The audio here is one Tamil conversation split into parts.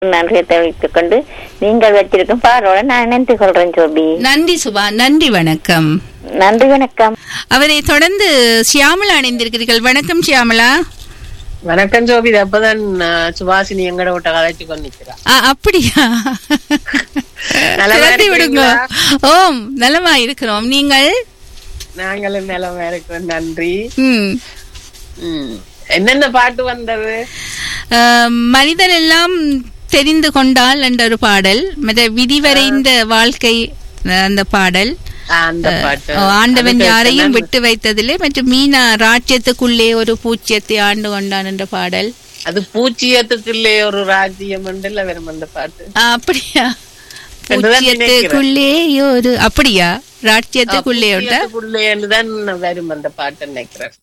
நன்றியை தெரிவித்துக் கொண்டு நீங்கள் வச்சிருக்கும் பாரோட நான் நன்றி கொள்றேன் ஜோபி நன்றி சுபா நன்றி வணக்கம் நன்றி வணக்கம் அவரை தொடர்ந்து ஷியாமலா அணிந்திருக்கிறீர்கள் வணக்கம் ஷியாமலா வணக்கம் ஜோபி இது அப்பதான் அஹ், சுபாஷினி எங்கட விட்ட கதைச்சு கொண்டு நிக்கிறா ஆ, அப்படியா நலமா திறந்து விடுங்க ஓம் நலமா இருக்கிறோம் நீங்கள் நாங்களும் நிலமா இருக்கோம் நன்றி ம் ம். என்னென்ன பாட்டு வந்தது ஆம், மனிதன் எல்லாம் தெரிந்து கொண்டால் என்ற ஒரு பாடல் மற்ற விதிவரைந்த வாழ்க்கை அஹ், அந்த பாடல் ஆ, அந்த பாட்டு ஓ, ஆண்டவன் அதுக்கு யாரையும் என்னன்னு- விட்டு வைத்ததில்லை மற்றும் மீனா ராஜ்யத்துக்குள்ளே ஒரு பூச்சியத்தை ஆண்டு கொண்டான் என்ற பாடல் அது பூச்சியத்துக்குள்ளே ஒரு ராஜ்யம் உண்டுல்ல வெறும் அந்த பாட்டு ஆ, அப்படியா என்றுதான் பூச்சியத்துக்குள்ளே ஒரு அப்படியா ராஜ்யத்துக்குள்ளே உண்டா பூச்சியத்துக்குள்ளேன்னு தான் வரும் அந்த பாட்டு நினைக்கிறேன்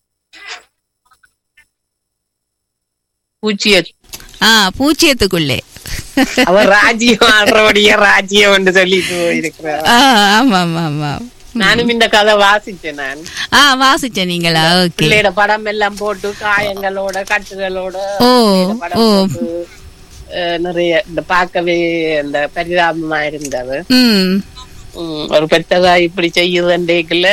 பூச்சிய ஆ பூச்சியத்துக்குள்ளே அவர் ராஜ்யம் ஆடுறபடியே ராஜ்யம் என்று சொல்லிட்டு இருக்கிறார் ஆ, ஆமா ஆமா ஆமா நானும் இந்த கதை வாசிச்சேன் நான் ஆ வாசிச்ச நீங்களா ஓகே பிள்ளையோட படம் எல்லாம் போட்டு காயங்களோட கட்டுகளோட ஓ பிள்ளையோட படம் ஓ போட்டு, அஹ், நிறைய இந்த பார்க்கவே அந்த பரிதாபமா இருந்தது ம் உம், ஒரு பெத்ததா இப்படி செய்யுதுன்றேக்குள்ள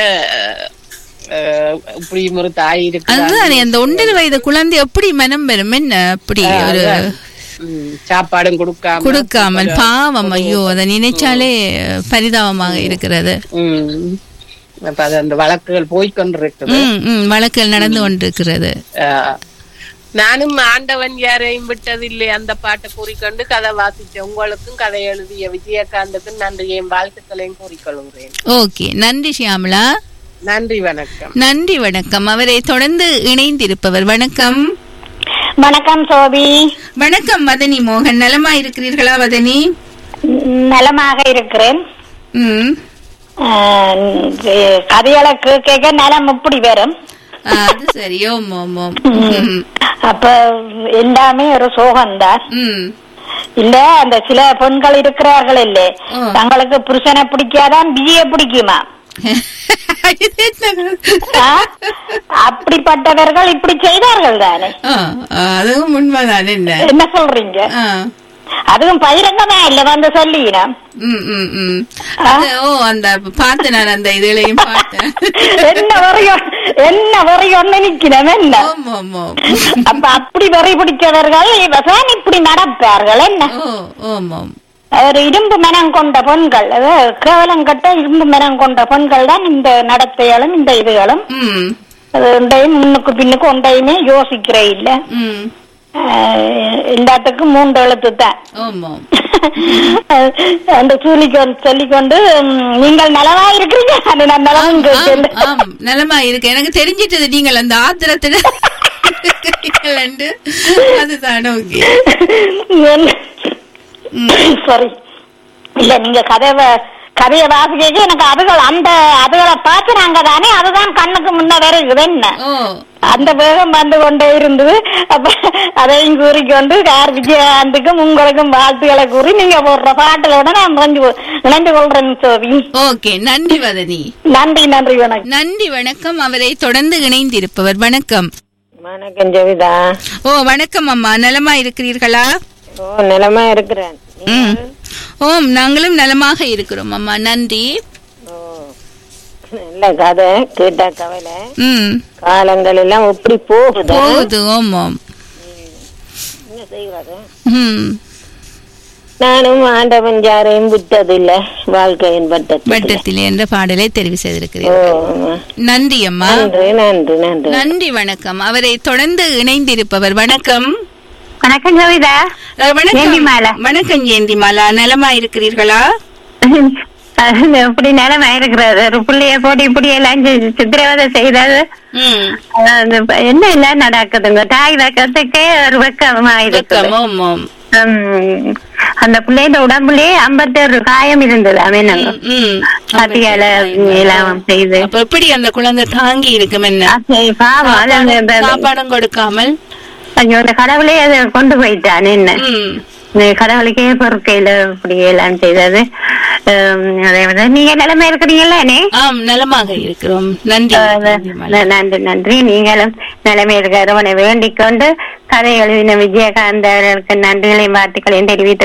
இப்படி ஒரு தாய் இருக்கு அதுதான் அந்த ஒன்றரை வயது குழந்தை எப்படி மனம் பெறும் என்ன அப்படி ஒரு சாப்பாடும் கொடுக்காம கொடுக்காமல் பாவம் ஐயோ அதை நினைச்சாலே பரிதாபமாக இருக்கிறது உம் அப்ப அது அந்த வழக்குகள் போய்கொண்டிருக்குது ம் ம் வழக்குகள் நடந்து கொண்டிருக்கிறது ஆஹ். நானும் ஆண்டவன் யாரையும் விட்டதில்லை அந்த பாட்டை கூறிக்கொண்டு கதை வாசிச்சேன் உங்களுக்கும் கதை எழுதிய விஜயகாந்துக்கும் நன்றியையும் வாழ்த்துக்களையும் கூறிக்கொள்கிறேன் ஓகே நன்றி ஷியாமலா நன்றி வணக்கம் நன்றி வணக்கம் அவரை தொடர்ந்து இணைந்திருப்பவர் வணக்கம் வணக்கம் சோபி வணக்கம் வதனி மோகன் நலமா இருக்கிறீர்களா வதனி நலமாக இருக்கிறேன் ம் ஆஹ், கதைகளை கேட்க நலம் இப்படி வரும் ஆ, அது சரி ஓம் ஓம் ஓம் ம், அப்ப எல்லாமே ஒரு சோகம்தான் ம் இல்ல அந்த சில பெண்கள் இருக்கிறார்கள் இல்ல ஆ. தங்களுக்கு புருஷனை பிடிக்காதான் பிஏ பிடிக்குமா இது என்ன? ஆ? அப்படிப்பட்டவர்கள் இப்படி செய்தார்கள் தானே ஆ, ஆ, அதுவும் உண்மைதான் என்ன என்ன சொல்றீங்க ஆ, அதுவும் பகிரங்கமா இல்ல வந்து சொல்லினா ம், ம், ம். அது, ஓ அந்த பார்த்தேன் நான் அந்த இதுலயும் பார்த்தேன் என்ன வரையும் என்ன வரையும் நினைக்கிறேன் என்ன ஓம் ஓம் ஓம் அப்ப அப்படி வரி பிடிச்சவர்கள் இவதான் இப்படி நடப்பார்கள் என்ன ஓ ஓம் ஓம் ஒரு இரும்பு மனம் கொண்ட பெண்கள் அதாவது கேவலம் கட்ட இரும்பு மனம் கொண்ட பெண்கள் தான் இந்த நடத்தைகளும் இந்த இதுகளும் ம் அது ஒன்றையும் முன்னுக்கு பின்னுக்கு ஒன்றையுமே யோசிக்கிறே இல்ல ம் ஆஹ் எல்லாத்துக்கும் மூன்று எழுத்து தான் ஓம் ஓம் அந்த சொல்லிக்கொண்டு சொல்லிக்கொண்டு ம், நீங்கள் நலமா இருக்கிறீங்க அது நான் நலமும் ஆம், கேட்கல ஆம் நலமா இருக்கு எனக்கு தெரிஞ்சிட்டது நீங்கள் அந்த ஆத்திரத்துல இருக்கிறீங்களேன்ட்டு. அதுதான் ஓகே சாரி இல்ல நீங்க கதைய கதைய வாசிக்க எனக்கு அதுகள் அந்த அதுகளை பார்த்து நாங்க தானே அதுதான் கண்ணுக்கு முன்ன வருகுது என்ன ஓ அந்த வேகம் வந்து கொண்டே இருந்தது அப்ப அதையும் கூறிக்கொண்டு கார் விஜயகாந்துக்கும் உங்களுக்கும் வாழ்த்துக்களை கூறி நீங்க போடுற பாட்டுகளோட நான் இணைந்து இணைந்து கொள்றேன் சோவி ஓகே நன்றி வதனி நன்றி நன்றி வணக்கம் நன்றி வணக்கம் அவரை தொடர்ந்து இணைந்திருப்பவர் வணக்கம் வணக்கம் ஜெவிதா ஓ வணக்கம் அம்மா நலமா இருக்கிறீர்களா ஓ நிலமா இருக்கிறேன் ம். ஓம் நாங்களும் நலமாக இருக்கிறோம் அம்மா நன்றி ஓ நல்ல கதை கேட்ட கவலை ம் காலங்கள் எல்லாம் எப்படி போகுது போகுது ஓம் ஓம் என்ன செய்வது ம் நானும் ஆண்டவன் யாரையும் விட்டதில்ல வாழ்க்கையின் பட்டத்தில் வட்டத்தில் என்ற பாடலை தெரிவு ஓ செய்திருக்கிறீர்கள் நன்றி அம்மா நன்றி நன்றி நன்றி நன்றி வணக்கம் அவரை தொடர்ந்து இணைந்திருப்பவர் வணக்கம் வணக்கம் ஜோவிதா அஹ், வணக்கம் ஏந்திமாலா. வணக்கம் ஏந்திமாலா நலமா இருக்கிறீர்களா அது எப்படி நிலைமை இருக்கிறது ஒரு பிள்ளைய போட்டு இப்படி எல்லாம் செஞ்சு சித்திரவதை செய்தது ம் அது என்ன எல்லாம் நடக்குதுங்க தாய் வெக்கத்துக்கே ஒரு வெக்கமா இருக்குது வெக்கம், ஓம் ஓம் உம், அந்த பிள்ளையோட உடம்புலயே ஐம்பத்தேழு காயம் இருந்தது அவன் ம், ம். கத்தியால எல்லாம் செய்து அப்ப எப்படி அந்த குழந்தை தாங்கி இருக்கும் என்ன அது பாவம் அது அந்த- அந்த- சாப்பாடும் கொடுக்காமல் ஐயோ அந்த கடவுளே அதை கொண்டு போயிட்டான் என்ன ம் இந்த கடவுளுக்கே பொறுக்கையில இப்படி எல்லாம் செய்தது ஹம், அதே மாதிரி நீங்க நிலைமை இருக்கிறீங்களா அண்ணே ஆம் நலமாக இருக்கிறோம் நன்றி நன்றி, மாலா. ந- நன்றி நன்றி நீங்களும் நிலைமை இருக்கிறவனை வேண்டிக் கொண்டு கதை எழுதின விஜயகாந்த் அவர்களுக்கு நன்றிகளையும் வாழ்த்துக்களையும் தெரிவித்துக்